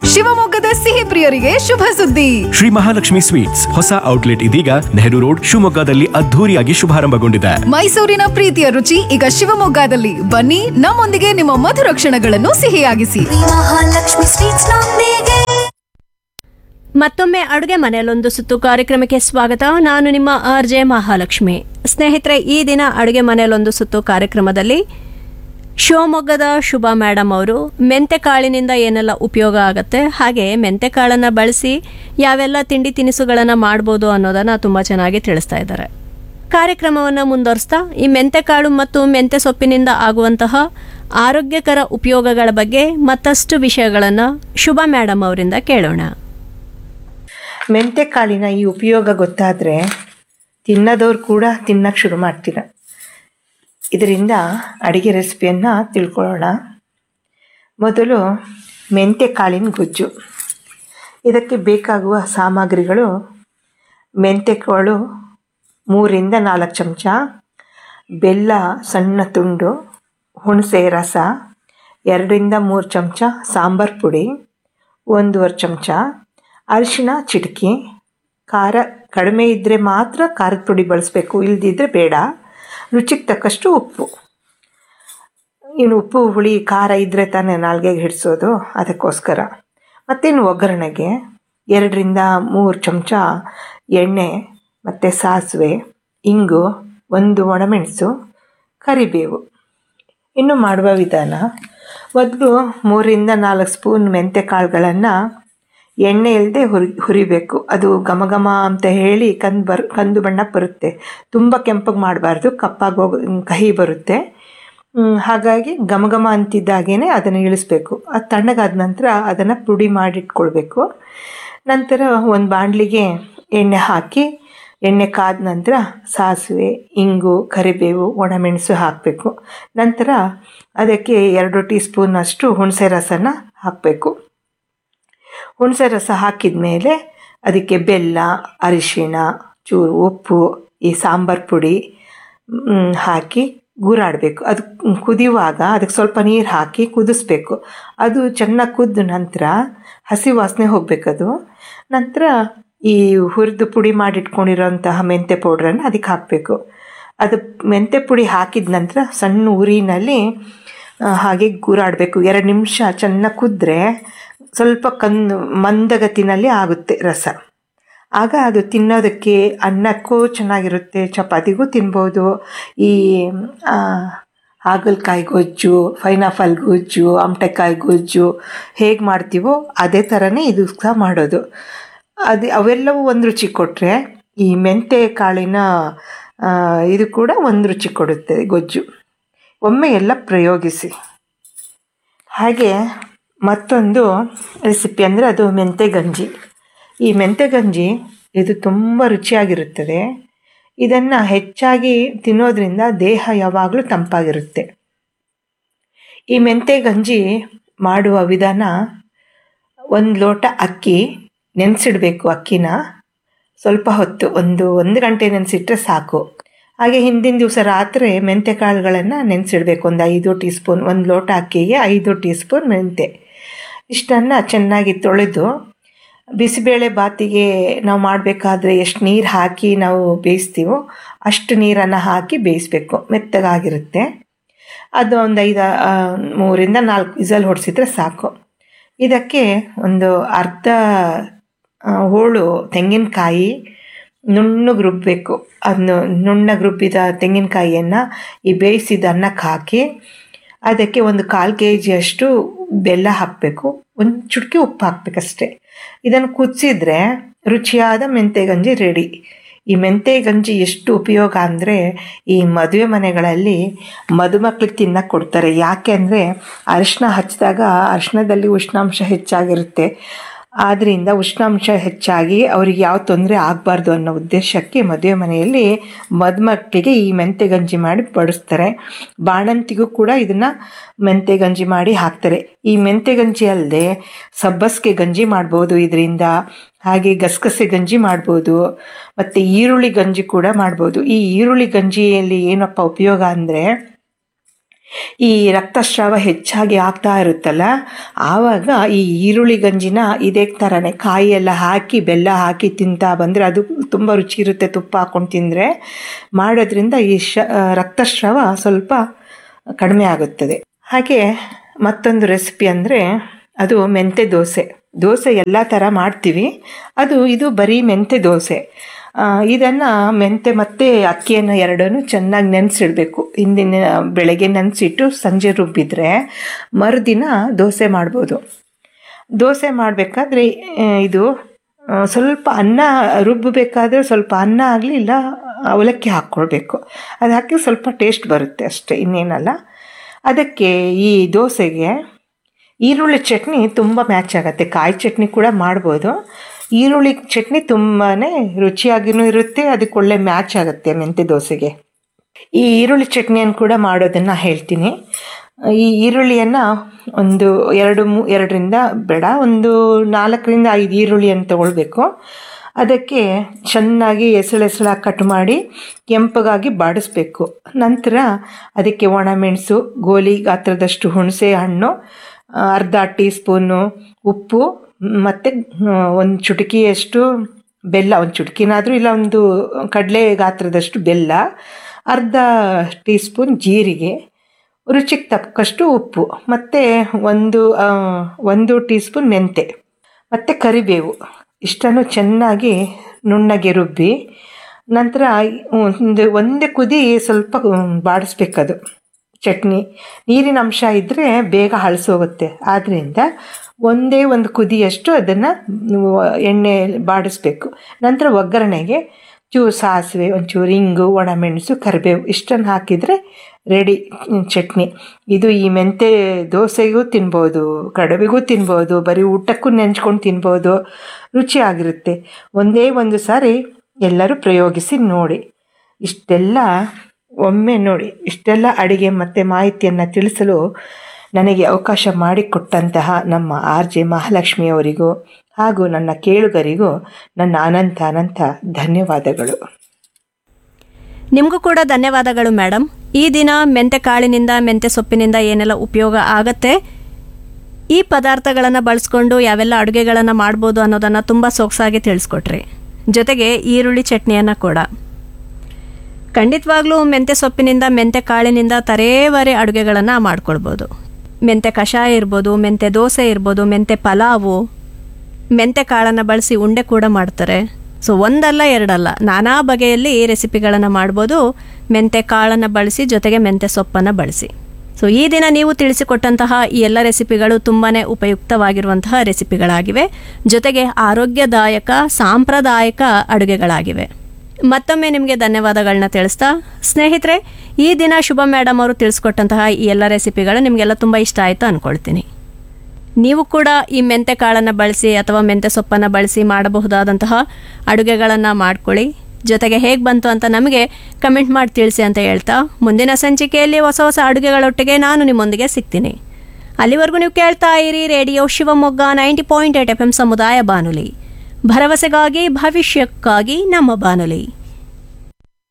ಶಿವಮೊಗ್ಗದ ಸಿಹಿ ಪ್ರಿಯರಿಗೆ ಶುಭ ಸುದ್ದಿ ಶ್ರೀ ಮಹಾಲಕ್ಷ್ಮಿ ಸ್ವೀಟ್ಸ್ ಹೊಸ ಔಟ್ಲೆಟ್ ಇದೀಗ ನೆಹರು ರೋಡ್ ಶಿವಮೊಗ್ಗದಲ್ಲಿ ಅದ್ಧೂರಿಯಾಗಿ ಶುಭಾರಂಭಗೊಂಡಿದೆ ಮೈಸೂರಿನ ಪ್ರೀತಿಯ ರುಚಿ ಈಗ ಶಿವಮೊಗ್ಗದಲ್ಲಿ ಬನ್ನಿ ನಮ್ಮೊಂದಿಗೆ ನಿಮ್ಮ ಮಧುರ ಕ್ಷಣಗಳನ್ನು ಸಿಹಿಯಾಗಿಸಿ ಮಹಾಲಕ್ಷ್ಮಿ ಸ್ವೀಟ್ಸ್ ನೊಂದಿಗೆ ಮತ್ತೊಮ್ಮೆ ಅಡುಗೆ ಮನೆಯಲ್ಲೊಂದು ಸುತ್ತು ಕಾರ್ಯಕ್ರಮಕ್ಕೆ ಸ್ವಾಗತ ನಾನು ನಿಮ್ಮ ಆರ್ ಜೆ ಮಹಾಲಕ್ಷ್ಮಿ ಸ್ನೇಹಿತರೆ ಈ ದಿನ ಅಡುಗೆ ಮನೆಯಲ್ಲೊಂದು ಸುತ್ತು ಕಾರ್ಯಕ್ರಮದಲ್ಲಿ ಶಿವಮೊಗ್ಗದ ಶುಭ ಮೇಡಮ್ ಅವರು ಮೆಂತೆಕಾಳಿನಿಂದ ಏನೆಲ್ಲ ಉಪಯೋಗ ಆಗುತ್ತೆ ಹಾಗೆ ಮೆಂತೆಕಾಳನ್ನು ಬಳಸಿ ಯಾವೆಲ್ಲ ತಿಂಡಿ ತಿನಿಸುಗಳನ್ನು ಮಾಡ್ಬೋದು ಅನ್ನೋದನ್ನು ತುಂಬ ಚೆನ್ನಾಗಿ ತಿಳಿಸ್ತಾ ಇದ್ದಾರೆ ಕಾರ್ಯಕ್ರಮವನ್ನು ಮುಂದುವರಿಸ್ತಾ ಈ ಮೆಂತೆಕಾಳು ಮತ್ತು ಮೆಂತೆ ಸೊಪ್ಪಿನಿಂದ ಆಗುವಂತಹ ಆರೋಗ್ಯಕರ ಉಪಯೋಗಗಳ ಬಗ್ಗೆ ಮತ್ತಷ್ಟು ವಿಷಯಗಳನ್ನು ಶುಭ ಮೇಡಮ್ ಅವರಿಂದ ಕೇಳೋಣ ಮೆಂತೆ ಕಾಳಿನ ಈ ಉಪಯೋಗ ಗೊತ್ತಾದರೆ ತಿನ್ನದವ್ರು ಕೂಡ ತಿನ್ನಕ್ಕೆ ಶುರು ಮಾಡ್ತೀರ ಇದರಿಂದ ಅಡಿಗೆ ರೆಸಿಪಿಯನ್ನು ತಿಳ್ಕೊಳ್ಳೋಣ ಮೊದಲು ಮೆಂತೆ ಕಾಳಿನ ಗೊಜ್ಜು ಇದಕ್ಕೆ ಬೇಕಾಗುವ ಸಾಮಗ್ರಿಗಳು ಮೆಂತೆಕಾಳು ಮೂರಿಂದ ನಾಲ್ಕು ಚಮಚ ಬೆಲ್ಲ ಸಣ್ಣ ತುಂಡು ಹುಣಸೆ ರಸ ಎರಡರಿಂದ ಮೂರು ಚಮಚ ಸಾಂಬಾರು ಪುಡಿ ಒಂದೂವರೆ ಚಮಚ ಅರಿಶಿಣ ಚಿಟಕಿ ಖಾರ ಕಡಿಮೆ ಇದ್ದರೆ ಮಾತ್ರ ಖಾರದ ಪುಡಿ ಬಳಸಬೇಕು ಇಲ್ದಿದ್ರೆ ಬೇಡ ರುಚಿಗೆ ತಕ್ಕಷ್ಟು ಉಪ್ಪು ಇನ್ನು ಉಪ್ಪು ಹುಳಿ ಖಾರ ಇದ್ದರೆ ತಾನೇ ನಾಲ್ಗೆಗೆ ಹಿಡಿಸೋದು ಅದಕ್ಕೋಸ್ಕರ ಮತ್ತಿನ್ನು ಒಗ್ಗರಣೆಗೆ ಎರಡರಿಂದ ಮೂರು ಚಮಚ ಎಣ್ಣೆ ಮತ್ತು ಸಾಸಿವೆ ಇಂಗು ಒಂದು ಒಣಮೆಣಸು ಕರಿಬೇವು ಇನ್ನು ಮಾಡುವ ವಿಧಾನ ಮೊದಲು ಮೂರಿಂದ ನಾಲ್ಕು ಸ್ಪೂನ್ ಮೆಂತೆ ಕಾಳುಗಳನ್ನು ಎಣ್ಣೆ ಇಲ್ಲದೆ ಹುರಿ ಹುರಿಬೇಕು ಅದು ಘಮ ಘಮ ಅಂತ ಹೇಳಿ ಕಂದು ಬರ್ ಕಂದು ಬಣ್ಣಕ್ಕೆ ಬರುತ್ತೆ ತುಂಬ ಕೆಂಪಗೆ ಮಾಡಬಾರ್ದು ಕಪ್ಪಾಗಿ ಹೋಗ ಕಹಿ ಬರುತ್ತೆ ಹ್ಮ್, ಹಾಗಾಗಿ ಘಮ ಘಮ ಅಂತಿದ್ದಾಗೇ ಅದನ್ನು ಇಳಿಸ್ಬೇಕು ಅದು ತಣ್ಣಗಾದ ನಂತರ ಅದನ್ನು ಪುಡಿ ಮಾಡಿಟ್ಕೊಳ್ಬೇಕು ನಂತರ ಒಂದು ಬಾಣಲಿಗೆ ಎಣ್ಣೆ ಹಾಕಿ ಎಣ್ಣೆ ಕಾದ ನಂತರ ಸಾಸಿವೆ ಇಂಗು ಕರಿಬೇವು ಒಣಮೆಣಸು ಹಾಕಬೇಕು ನಂತರ ಅದಕ್ಕೆ ಎರಡು ಟೀ ಸ್ಪೂನಷ್ಟು ಹುಣಸೆ ರಸನ ಹಾಕಬೇಕು ಹುಣಸೆ ರಸ ಹಾಕಿದ ಮೇಲೆ ಅದಕ್ಕೆ ಬೆಲ್ಲ ಅರಿಶಿಣ ಚೂರು ಉಪ್ಪು ಈ ಸಾಂಬಾರು ಪುಡಿ ಮ್, ಹಾಕಿ ಗೂರಾಡಬೇಕು ಅದು ಕುದಿಯುವಾಗ ಅದಕ್ಕೆ ಸ್ವಲ್ಪ ನೀರು ಹಾಕಿ ಕುದಿಸ್ಬೇಕು ಅದು ಚೆನ್ನಾಗಿ ಕುದ್ದ ನಂತರ ಹಸಿ ವಾಸನೆ ಹೋಗಬೇಕದು ನಂತರ ಈ ಹುರಿದು ಪುಡಿ ಮಾಡಿಟ್ಕೊಂಡಿರೋಂತಹ ಮೆಂತೆ ಪೌಡ್ರನ್ನು ಅದಕ್ಕೆ ಹಾಕಬೇಕು ಅದು ಮೆಂತೆ ಪುಡಿ ಹಾಕಿದ ನಂತರ ಸಣ್ಣ ಉರಿನಲ್ಲಿ ಆ, ಹಾಗೆ ಗೂರಾಡಬೇಕು ಎರಡು ನಿಮಿಷ ಚೆನ್ನಾಗಿ ಕುದ್ರೆ ಸ್ವಲ್ಪ ಕಂದು ಮಂದಗತಿನಲ್ಲಿ ಆಗುತ್ತೆ ರಸ ಆಗ ಅದು ತಿನ್ನೋದಕ್ಕೆ ಅನ್ನಕ್ಕೂ ಚೆನ್ನಾಗಿರುತ್ತೆ ಚಪಾತಿಗೂ ತಿನ್ಬೋದು ಈ ಆ, ಹಾಗಲಕಾಯಿ ಗೊಜ್ಜು ಪೈನಾಪಲ್ ಗೊಜ್ಜು ಆಮಟೆಕಾಯಿ ಗೊಜ್ಜು ಹೇಗೆ ಮಾಡ್ತೀವೋ ಅದೇ ಥರನೇ ಇದು ಸಹ ಮಾಡೋದು ಅದು ಅವೆಲ್ಲವೂ ಒಂದು ರುಚಿ ಕೊಟ್ಟರೆ ಈ ಮೆಂತೆ ಕಾಳಿನ ಆ, ಇದು ಕೂಡ ಒಂದು ರುಚಿ ಕೊಡುತ್ತೆ ಗೊಜ್ಜು ಒಮ್ಮೆ ಎಲ್ಲ ಪ್ರಯೋಗಿಸಿ ಹಾಗೆ ಮತ್ತೊಂದು ರೆಸಿಪಿ ಅಂದರೆ ಅದು ಮೆಂತೆ ಗಂಜಿ ಈ ಮೆಂತೆ ಗಂಜಿ ಇದು ತುಂಬ ರುಚಿಯಾಗಿರುತ್ತದೆ ಇದನ್ನು ಹೆಚ್ಚಾಗಿ ತಿನ್ನೋದ್ರಿಂದ ದೇಹ ಯಾವಾಗಲೂ ತಂಪಾಗಿರುತ್ತೆ ಈ ಮೆಂತೆ ಗಂಜಿ ಮಾಡುವ ವಿಧಾನ ಒಂದು ಲೋಟ ಅಕ್ಕಿ ನೆನೆಸಿಡಬೇಕು ಅಕ್ಕಿನ ಸ್ವಲ್ಪ ಹೊತ್ತು ಒಂದು ಒಂದು ಗಂಟೆ ನೆನೆಸಿಟ್ರೆ ಸಾಕು ಹಾಗೆ ಹಿಂದಿನ ದಿವಸ ರಾತ್ರಿ ಮೆಂತೆ ಕಾಳುಗಳನ್ನು ನೆನೆಸಿಡಬೇಕು ಒಂದು ಐದು ಟೀ ಸ್ಪೂನ್ ಒಂದು ಲೋಟ ಅಕ್ಕಿಗೆ ಐದು ಟೀ ಸ್ಪೂನ್ ಮೆಂತೆ ಇಷ್ಟನ್ನು ಚೆನ್ನಾಗಿ ತೊಳೆದು ಬಿಸಿಬೇಳೆ ಬಾತಿಗೆ ನಾವು ಮಾಡಬೇಕಾದ್ರೆ ಎಷ್ಟು ನೀರು ಹಾಕಿ ನಾವು ಬೇಯಿಸ್ತೀವೋ ಅಷ್ಟು ನೀರನ್ನು ಹಾಕಿ ಬೇಯಿಸಬೇಕು ಮೆತ್ತಗಾಗಿರುತ್ತೆ ಅದು ಒಂದು ಐದು ಆ, ಮೂರಿಂದ ನಾಲ್ಕು ವಿಸಲ್ ಹೊಡಿಸಿದ್ರೆ ಸಾಕು ಇದಕ್ಕೆ ಒಂದು ಅರ್ಧ ಆ, ಹೋಳು ತೆಂಗಿನಕಾಯಿ ನುಣ್ಣಗೆ ರುಬ್ಬಬೇಕು ಅದನ್ನು ನುಣ್ಣಗೆ ರುಬ್ಬಿದ ತೆಂಗಿನಕಾಯಿಯನ್ನು ಈ ಬೇಯಿಸಿದ ಅನ್ನಕ್ಕೆ ಹಾಕಿ ಅದಕ್ಕೆ ಒಂದು ಕಾಲು ಕೆ ಜಿಯಷ್ಟು ಬೆಲ್ಲ ಹಾಕಬೇಕು ಒಂದು ಚುಟುಕಿ ಉಪ್ಪು ಹಾಕಬೇಕಷ್ಟೆ ಇದನ್ನು ಕುದಿಸಿದ್ರೆ ರುಚಿಯಾದ ಮೆಂತೆ ಗಂಜಿ ರೆಡಿ ಈ ಮೆಂತೆ ಗಂಜಿ ಎಷ್ಟು ಉಪಯೋಗ ಅಂದರೆ ಈ ಮದುವೆ ಮನೆಗಳಲ್ಲಿ ಮದುಮಕ್ಳಿಗೆ ತಿನ್ನಕ್ಕೆ ಕೊಡ್ತಾರೆ ಯಾಕೆ ಅಂದರೆ ಅರಿಶಿನ ಹಚ್ಚಿದಾಗ ಅರಿಶಿನದಲ್ಲಿ ಉಷ್ಣಾಂಶ ಹೆಚ್ಚಾಗಿರುತ್ತೆ ಆದ್ದರಿಂದ ಉಷ್ಣಾಂಶ ಹೆಚ್ಚಾಗಿ ಅವರಿಗೆ ಯಾವ ತೊಂದರೆ ಆಗಬಾರ್ದು ಅನ್ನೋ ಉದ್ದೇಶಕ್ಕೆ ಮದುವೆ ಮನೆಯಲ್ಲಿ ಮದುಮಕ್ಕಳಿಗೆ ಈ ಮೆಂತೆ ಗಂಜಿ ಮಾಡಿ ಬಡಿಸ್ತಾರೆ ಬಾಣಂತಿಗೂ ಕೂಡ ಇದನ್ನು ಮೆಂತೆ ಗಂಜಿ ಮಾಡಿ ಹಾಕ್ತಾರೆ ಈ ಮೆಂತೆ ಗಂಜಿ ಅಲ್ಲದೆ ಸಬ್ಬಸಿಗೆ ಗಂಜಿ ಮಾಡ್ಬೋದು ಇದರಿಂದ ಹಾಗೆ ಗಸಗಸೆ ಗಂಜಿ ಮಾಡ್ಬೋದು ಮತ್ತು ಈರುಳ್ಳಿ ಗಂಜಿ ಕೂಡ ಮಾಡ್ಬೋದು ಈ ಈರುಳ್ಳಿ ಗಂಜಿಯಲ್ಲಿ ಏನಪ್ಪ ಉಪಯೋಗ ಅಂದರೆ ಈ ರಕ್ತಸ್ರಾವ ಹೆಚ್ಚಾಗಿ ಆಗ್ತಾ ಇರುತ್ತಲ್ಲ ಆವಾಗ ಈ ಈರುಳ್ಳಿ ಗಂಜಿನ ಇದೇ ಥರನೇ ಕಾಯಿ ಎಲ್ಲ ಹಾಕಿ ಬೆಲ್ಲ ಹಾಕಿ ತಿಂತಾ ಬಂದರೆ ಅದು ತುಂಬ ರುಚಿ ಇರುತ್ತೆ ತುಪ್ಪ ಹಾಕ್ಕೊಂಡು ತಿಂದರೆ ಮಾಡೋದ್ರಿಂದ ಈ ಶ ರಕ್ತಸ್ರಾವ ಸ್ವಲ್ಪ ಕಡಿಮೆ ಆಗುತ್ತದೆ ಹಾಗೆ ಮತ್ತೊಂದು ರೆಸಿಪಿ ಅಂದರೆ ಅದು ಮೆಂತೆ ದೋಸೆ ದೋಸೆ ಎಲ್ಲ ಥರ ಮಾಡ್ತೀವಿ ಅದು ಇದು ಬರೀ ಮೆಂತೆ ದೋಸೆ ಇದನ್ನು ಮೆಂತೆ ಮತ್ತು ಅಕ್ಕಿಯನ್ನು ಎರಡನ್ನೂ ಚೆನ್ನಾಗಿ ನೆನೆಸಿಡಬೇಕು ಹಿಂದಿನ ಬೆಳಗ್ಗೆ ನೆನೆಸಿಟ್ಟು ಸಂಜೆ ರುಬ್ಬಿದ್ರೆ ಮರುದಿನ ದೋಸೆ ಮಾಡ್ಬೋದು ದೋಸೆ ಮಾಡಬೇಕಾದ್ರೆ ಇದು ಆ, ಸ್ವಲ್ಪ ಅನ್ನ ರುಬ್ಬಬೇಕಾದ್ರೆ ಸ್ವಲ್ಪ ಅನ್ನ ಆಗಲಿ ಇಲ್ಲ ಅವಲಕ್ಕಿ ಹಾಕ್ಕೊಳ್ಬೇಕು ಅದು ಹಾಕಿ ಸ್ವಲ್ಪ ಟೇಸ್ಟ್ ಬರುತ್ತೆ ಅಷ್ಟೇ ಇನ್ನೇನಲ್ಲ ಅದಕ್ಕೆ ಈ ದೋಸೆಗೆ ಈರುಳ್ಳಿ ಚಟ್ನಿ ತುಂಬ ಮ್ಯಾಚ್ ಆಗುತ್ತೆ ಕಾಯಿ ಚಟ್ನಿ ಕೂಡ ಮಾಡ್ಬೋದು ಈರುಳ್ಳಿ ಚಟ್ನಿ ತುಂಬಾ ರುಚಿಯಾಗಿಯೂ ಇರುತ್ತೆ ಅದಕ್ಕೆ ಒಳ್ಳೆ ಮ್ಯಾಚ್ ಆಗುತ್ತೆ ಮೆಂತ್ಯ ದೋಸೆಗೆ ಈ ಈರುಳ್ಳಿ ಚಟ್ನಿಯನ್ನು ಕೂಡ ಮಾಡೋದನ್ನು ಹೇಳ್ತೀನಿ ಈ ಈರುಳ್ಳಿಯನ್ನು ಒಂದು ಎರಡು ಮೂ ಎರಡರಿಂದ ಬೇಡ ಒಂದು ನಾಲ್ಕರಿಂದ ಐದು ಈರುಳ್ಳಿಯನ್ನು ತಗೊಳ್ಬೇಕು ಅದಕ್ಕೆ ಚೆನ್ನಾಗಿ ಎಸಳೆಸಳಾಗಿ ಕಟ್ ಮಾಡಿ ಕೆಂಪಗಾಗಿ ಬಾಡಿಸ್ಬೇಕು ನಂತರ ಅದಕ್ಕೆ ಒಣಮೆಣಸು ಗೋಲಿ ಗಾತ್ರದಷ್ಟು ಹುಣಸೆ ಹಣ್ಣು ಆ, ಅರ್ಧ ಟೀ ಸ್ಪೂನು ಉಪ್ಪು ಮತ್ತು ಒಂದು ಚುಟುಕಿಯಷ್ಟು ಬೆಲ್ಲ ಒಂದು ಚುಟುಕಿನಾದರೂ ಇಲ್ಲ ಒಂದು ಕಡಲೆ ಗಾತ್ರದಷ್ಟು ಬೆಲ್ಲ ಅರ್ಧ ಟೀ ಸ್ಪೂನ್ ಜೀರಿಗೆ ರುಚಿಗೆ ತಕ್ಕಷ್ಟು ಉಪ್ಪು ಮತ್ತು ಒಂದು ಆ, ಒಂದು ಟೀ ಸ್ಪೂನ್ ಮೆಂತೆ ಮತ್ತು ಕರಿಬೇವು ಇಷ್ಟನ್ನು ಚೆನ್ನಾಗಿ ನುಣ್ಣಗೆ ರುಬ್ಬಿ ನಂತರ ಒಂದು ಒಂದೇ ಕುದಿ ಸ್ವಲ್ಪ ಬಾಡಿಸ್ಬೇಕದು ಚಟ್ನಿ ನೀರಿನ ಅಂಶ ಇದ್ದರೆ ಬೇಗ ಹಳಸೋಗುತ್ತೆ ಆದ್ದರಿಂದ ಒಂದೇ ಒಂದು ಕುದಿಯಷ್ಟು ಅದನ್ನು ಎಣ್ಣೆ ಬಾಡಿಸ್ಬೇಕು ನಂತರ ಒಗ್ಗರಣೆಗೆ ಚೂರು ಸಾಸಿವೆ ಒಂಚೂರು ಇಂಗು ಒಣಮೆಣಸು ಕರಿಬೇವು ಇಷ್ಟನ್ನು ಹಾಕಿದರೆ ರೆಡಿ ಚಟ್ನಿ ಇದು ಈ ಮೆಂತೆ ದೋಸೆಗೂ ತಿನ್ಬೋದು ಕಡುಬಿಗೂ ತಿನ್ಬೋದು ಬರೀ ಊಟಕ್ಕೂ ನೆಂಚ್ಕೊಂಡು ತಿನ್ಬೋದು ರುಚಿಯಾಗಿರುತ್ತೆ ಒಂದೇ ಒಂದು ಸಾರಿ ಎಲ್ಲರೂ ಪ್ರಯೋಗಿಸಿ ನೋಡಿ ಇಷ್ಟೆಲ್ಲ ಒಮ್ಮೆ ನೋಡಿ ಇಷ್ಟೆಲ್ಲ ಅಡಿಗೆ ಮತ್ತು ಮಾಹಿತಿಯನ್ನು ತಿಳಿಸಲು ನನಗೆ ಅವಕಾಶ ಮಾಡಿಕೊಟ್ಟಂತಹ ನಮ್ಮ ಆರ್ ಜೆ ಮಹಾಲಕ್ಷ್ಮಿಯವರಿಗೂ ಹಾಗೂ ನನ್ನ ಕೇಳುಗರಿಗೂ ನನ್ನ ಅನಂತ ಅನಂತ ಧನ್ಯವಾದಗಳು ನಿಮಗೂ ಕೂಡ ಧನ್ಯವಾದಗಳು ಮೇಡಮ್ ಈ ದಿನ ಮೆಂತೆ ಕಾಳಿನಿಂದ ಮೆಂತೆ ಸೊಪ್ಪಿನಿಂದ ಏನೆಲ್ಲ ಉಪಯೋಗ ಆಗತ್ತೆ ಈ ಪದಾರ್ಥಗಳನ್ನು ಬಳಸ್ಕೊಂಡು ಯಾವೆಲ್ಲ ಅಡುಗೆಗಳನ್ನು ಮಾಡ್ಬೋದು ಅನ್ನೋದನ್ನು ತುಂಬ ಸೊಗಸಾಗಿ ತಿಳಿಸ್ಕೊಟ್ರಿ ಜೊತೆಗೆ ಈರುಳ್ಳಿ ಚಟ್ನಿಯನ್ನು ಕೂಡ ಖಂಡಿತವಾಗ್ಲೂ ಮೆಂತೆ ಸೊಪ್ಪಿನಿಂದ ಮೆಂತೆ ಕಾಳಿನಿಂದ ತರೇವರೆ ಅಡುಗೆಗಳನ್ನು ಮಾಡ್ಕೊಳ್ಬೋದು ಮೆಂತೆ ಕಷಾಯ ಇರ್ಬೋದು ಮೆಂತೆ ದೋಸೆ ಇರ್ಬೋದು ಮೆಂತೆ ಪಲಾವು ಮೆಂತೆ ಕಾಳನ್ನು ಬಳಸಿ ಉಂಡೆ ಕೂಡ ಮಾಡ್ತಾರೆ ಸೊ ಒಂದಲ್ಲ ಎರಡಲ್ಲ ನಾನಾ ಬಗೆಯಲ್ಲಿ ಈ ರೆಸಿಪಿಗಳನ್ನು ಮಾಡ್ಬೋದು ಮೆಂತೆ ಕಾಳನ್ನು ಬಳಸಿ ಜೊತೆಗೆ ಮೆಂತೆ ಸೊಪ್ಪನ್ನು ಬಳಸಿ ಸೊ ಈ ದಿನ ನೀವು ತಿಳಿಸಿಕೊಟ್ಟಂತಹ ಈ ಎಲ್ಲ ರೆಸಿಪಿಗಳು ತುಂಬಾ ಉಪಯುಕ್ತವಾಗಿರುವಂತಹ ರೆಸಿಪಿಗಳಾಗಿವೆ ಜೊತೆಗೆ ಆರೋಗ್ಯದಾಯಕ ಸಾಂಪ್ರದಾಯಿಕ ಅಡುಗೆಗಳಾಗಿವೆ ಮತ್ತೊಮ್ಮೆ ನಿಮಗೆ ಧನ್ಯವಾದಗಳನ್ನ ತಿಳಿಸ್ತಾ ಸ್ನೇಹಿತರೆ ಈ ದಿನ ಶುಭ ಮೇಡಮ್ ಅವರು ತಿಳಿಸ್ಕೊಟ್ಟಂತಹ ಈ ಎಲ್ಲ ರೆಸಿಪಿಗಳು ನಿಮಗೆಲ್ಲ ತುಂಬ ಇಷ್ಟ ಆಯಿತು ಅಂದ್ಕೊಳ್ತೀನಿ ನೀವು ಕೂಡ ಈ ಮೆಂತೆ ಕಾಳನ್ನು ಬಳಸಿ ಅಥವಾ ಮೆಂತೆ ಸೊಪ್ಪನ್ನು ಬಳಸಿ ಮಾಡಬಹುದಾದಂತಹ ಅಡುಗೆಗಳನ್ನು ಮಾಡ್ಕೊಳ್ಳಿ ಜೊತೆಗೆ ಹೇಗೆ ಬಂತು ಅಂತ ನಮಗೆ ಕಮೆಂಟ್ ಮಾಡಿ ತಿಳಿಸಿ ಅಂತ ಹೇಳ್ತಾ ಮುಂದಿನ ಸಂಚಿಕೆಯಲ್ಲಿ ಹೊಸ ಹೊಸ ಅಡುಗೆಗಳೊಟ್ಟಿಗೆ ನಾನು ನಿಮ್ಮೊಂದಿಗೆ ಸಿಗ್ತೀನಿ ಅಲ್ಲಿವರೆಗೂ ನೀವು ಕೇಳ್ತಾ ಇರಿ radio Shivamogga ninety point eight F M ಸಮುದಾಯ ಬಾನುಲಿ ಭರವಸೆಗಾಗಿ ಭವಿಷ್ಯಕ್ಕಾಗಿ ನಮ್ಮ ಬಾನುಲಿ